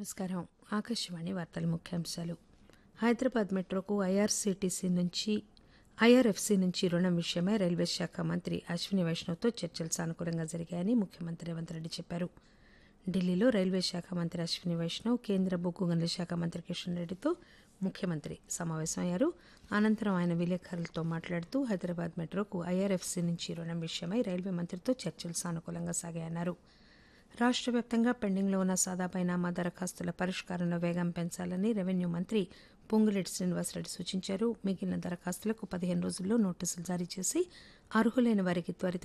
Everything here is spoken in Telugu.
నమస్కారం ఆకాశవాణి వార్తల ముఖ్యాంశాలు హైదరాబాద్ మెట్రోకు ఐఆర్సీటీసీ నుంచి ఐఆర్ఎఫ్సీ నుంచి రుణం విషయమై రైల్వే శాఖ మంత్రి అశ్విని వైష్ణవ్తో చర్చలు సానుకూలంగా జరిగాయని ముఖ్యమంత్రి రేవంత్ రెడ్డి చెప్పారు ఢిల్లీలో రైల్వే శాఖ మంత్రి అశ్విని వైష్ణవ్ కేంద్ర బొగ్గు గనుల శాఖ మంత్రి కిషన్ రెడ్డితో ముఖ్యమంత్రి సమావేశమయ్యారు అనంతరం ఆయన విలేకరులతో మాట్లాడుతూ హైదరాబాద్ మెట్రోకు ఐఆర్ఎఫ్సీ నుంచి రుణం విషయమై రైల్వే మంత్రితో చర్చలు సానుకూలంగా సాగాయన్నారు రాష్ట్ర వ్యాప్తంగా పెండింగ్లో ఉన్న సాదాపైనామా దరఖాస్తుల పరిష్కారంలో వేగం పెంచాలని రెవెన్యూ మంత్రి పొంగులేటి శ్రీనివాసరెడ్డి సూచించారు మిగిలిన దరఖాస్తులకు పదిహేను రోజుల్లో నోటీసులు జారీ చేసి అర్హులైన వారికి త్వరిత